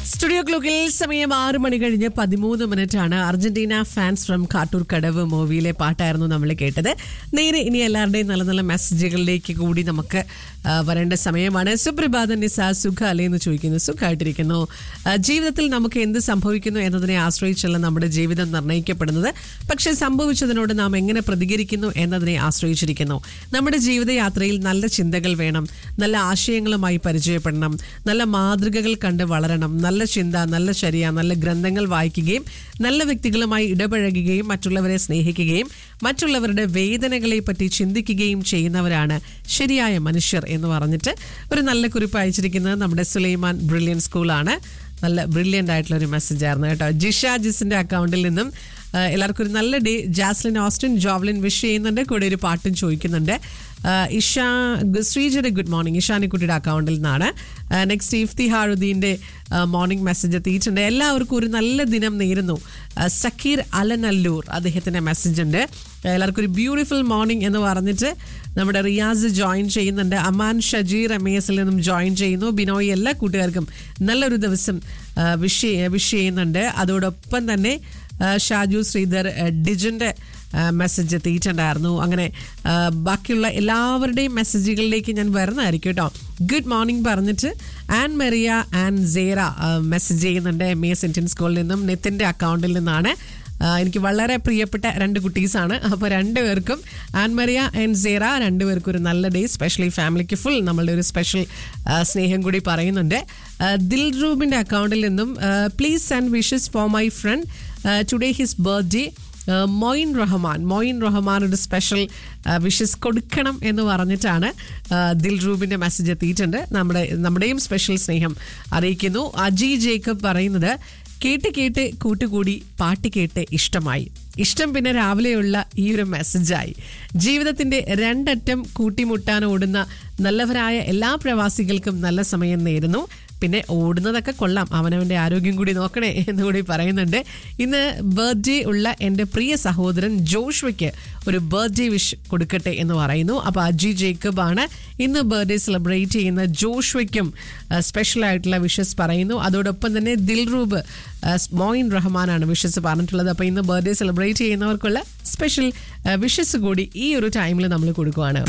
studio ക്ലോക്കിൽ സമയം ആറ് മണി കഴിഞ്ഞ് പതിമൂന്ന് മിനിറ്റ് ആണ് Argentina fans from Kattoor Kadavu മൂവിയിലെ പാട്ടായിരുന്നു നമ്മൾ കേട്ടത് നേരെ ഇനി എല്ലാവരുടെയും നല്ല നല്ല മെസ്സേജുകളിലേക്ക് കൂടി നമുക്ക് ആ, വരേണ്ട സമയമാണ് സുപ്രഭാതം നിസ സുഖ അല്ലേ എന്ന് ചോദിക്കുന്നു സുഖമായിട്ടിരിക്കുന്നു ആ, ജീവിതത്തിൽ നമുക്ക് എന്ത് സംഭവിക്കുന്നു എന്നതിനെ ആശ്രയിച്ചല്ല നമ്മുടെ ജീവിതം നിർണ്ണയിക്കപ്പെടുന്നത് പക്ഷേ സംഭവിച്ചതിനോട് നാം എങ്ങനെ പ്രതികരിക്കുന്നു എന്നതിനെ ആശ്രയിച്ചിരിക്കുന്നു നമ്മുടെ ജീവിതയാത്രയിൽ നല്ല ചിന്തകൾ വേണം നല്ല ആശയങ്ങളുമായി പരിചയപ്പെടണം നല്ല മാതൃകകൾ കണ്ട് വളരണം നല്ല ചിന്ത നല്ല ശരിയ നല്ല ഗ്രന്ഥങ്ങൾ വായിക്കുകയും നല്ല വ്യക്തികളുമായി ഇടപഴകുകയും മറ്റുള്ളവരെ സ്നേഹിക്കുകയും മറ്റുള്ളവരുടെ വേദനകളെ പറ്റി ചിന്തിക്കുകയും ചെയ്യുന്നവരാണ് ശരിയായ മനുഷ്യർ എന്ന് പറഞ്ഞിട്ട് ഒരു നല്ല കുറിപ്പ് അയച്ചിരിക്കുന്നത് നമ്മുടെ സുലൈമാൻ ബ്രില്യൻ സ്കൂളാണ് നല്ല ബ്രില്യൻ്റ് ആയിട്ടുള്ള ഒരു മെസ്സേജ് ആയിരുന്നു കേട്ടോ ജിഷ ജിസിന്റെ അക്കൗണ്ടിൽ നിന്നും ആ, എല്ലാവർക്കും ഒരു നല്ല day Jaslin Austin Jovlin wish ചെയ്യുന്നുണ്ട് കൂടെ ഒരു പാട്ടും ചോദിക്കുന്നുണ്ട് ആ, ഇഷ ശ്രീജയുടെ ഗുഡ് മോർണിംഗ് ഇഷാനിക്കുട്ടിയുടെ അക്കൗണ്ടിൽ നിന്നാണ് നെക്സ്റ്റ് ഇഫ്തിഹാറുദ്ദീൻ്റെ മോർണിംഗ് മെസ്സേജ് എത്തിയിട്ടുണ്ട് എല്ലാവർക്കും ഒരു നല്ല ദിനം നേരുന്നു ആ, സക്കീർ അലനല്ലൂർ അദ്ദേഹത്തിൻ്റെ മെസ്സേജ് ഉണ്ട് എല്ലാവർക്കും ഒരു ബ്യൂട്ടിഫുൾ മോർണിംഗ് എന്ന് പറഞ്ഞിട്ട് നമ്മുടെ റിയാസ് ജോയിൻ ചെയ്യുന്നുണ്ട് അമാൻ ഷജീർ എം എസിൽ നിന്നും ജോയിൻ ചെയ്യുന്നു ബിനോയ് എല്ലാ കൂട്ടുകാർക്കും നല്ലൊരു ദിവസം വിഷ് വിഷ് ചെയ്യുന്നുണ്ട് അതോടൊപ്പം തന്നെ ആ, ഷാജു ശ്രീധർ ആ, ഡിജിന്റെ ആ, മെസ്സേജ് എത്തിയിട്ടുണ്ടായിരുന്നു അങ്ങനെ ആ, ബാക്കിയുള്ള എല്ലാവരുടെയും മെസ്സേജുകളിലേക്ക് ഞാൻ വരുന്നതായിരിക്കും കേട്ടോ ഗുഡ് മോർണിംഗ് പറഞ്ഞിട്ട് ആൻ മെറിയ ആൻ സേറ ആ, മെസ്സേജ് ചെയ്യുന്നുണ്ട് എം എസ് ഇന്ത്യൻ സ്കൂളിൽ നിന്നും നിത്തിൻ്റെ അക്കൗണ്ടിൽ നിന്നാണ് ആ, എനിക്ക് വളരെ പ്രിയപ്പെട്ട രണ്ട് കുട്ടീസാണ് അപ്പോൾ രണ്ടുപേർക്കും ആൻമറിയ ആൻഡ് സേറ രണ്ടുപേർക്കും ഒരു നല്ല ഡേ സ്പെഷ്യലി ഫാമിലിക്ക് ഫുൾ നമ്മളുടെ ഒരു സ്പെഷ്യൽ സ്നേഹം കൂടി പറയുന്നുണ്ട് ആ, ദിൽ റൂബിൻ്റെ അക്കൗണ്ടിൽ നിന്നും please send wishes for my friend today his birthday Moin Rahman Moin Rahman ഒരു സ്പെഷ്യൽ വിഷസ് കൊടുക്കണം എന്ന് പറഞ്ഞിട്ടാണ് ആ, ദിൽ റൂബിൻ്റെ മെസ്സേജ് എത്തിയിട്ടുണ്ട് നമ്മുടെ നമ്മുടെയും സ്പെഷ്യൽ സ്നേഹം അറിയിക്കുന്നു അജി ജേക്കബ് പറയുന്നത് കേട്ട് കേട്ട് കൂട്ടുകൂടി പാട്ട് കേട്ട് ഇഷ്ടമായി ഇഷ്ടം പിന്നെ രാവിലെയുള്ള ഈ ഒരു മെസ്സേജായി ജീവിതത്തിന്റെ രണ്ടറ്റം കൂട്ടിമുട്ടാൻ ഓടുന്ന നല്ലവരായ എല്ലാ പ്രവാസികൾക്കും നല്ല സമയം നേരുന്നു പിന്നെ ഓടുന്നതൊക്കെ കൊള്ളാം അവനവന്റെ ആരോഗ്യം കൂടി നോക്കണേ എന്ന് കൂടി പറയുന്നുണ്ട് ഇന്ന് ബർത്ത്ഡേ ഉള്ള എൻ്റെ പ്രിയ സഹോദരൻ ജോഷ്വയ്ക്ക് ഒരു ബർത്ത്ഡേ വിഷ് കൊടുക്കട്ടെ എന്ന് പറയുന്നു അപ്പോൾ അജി ജേക്കബ് ആണ് ഇന്ന് ബർത്ത്ഡേ സെലിബ്രേറ്റ് ചെയ്യുന്ന ജോഷ്വയ്ക്കും സ്പെഷ്യൽ ആയിട്ടുള്ള വിഷസ് പറയുന്നു അതോടൊപ്പം തന്നെ ദിൽറൂബ് ആ, മോയിൻ റഹ്മാനാണ് വിഷസ് പറഞ്ഞിട്ടുള്ളത് അപ്പോൾ ഇന്ന് ബർത്ത്ഡേ സെലിബ്രേറ്റ് ചെയ്യുന്നവർക്കുള്ള സ്പെഷ്യൽ വിഷസ് കൂടി ഈ ഒരു ടൈമിൽ നമ്മൾ കൊടുക്കുവാണ്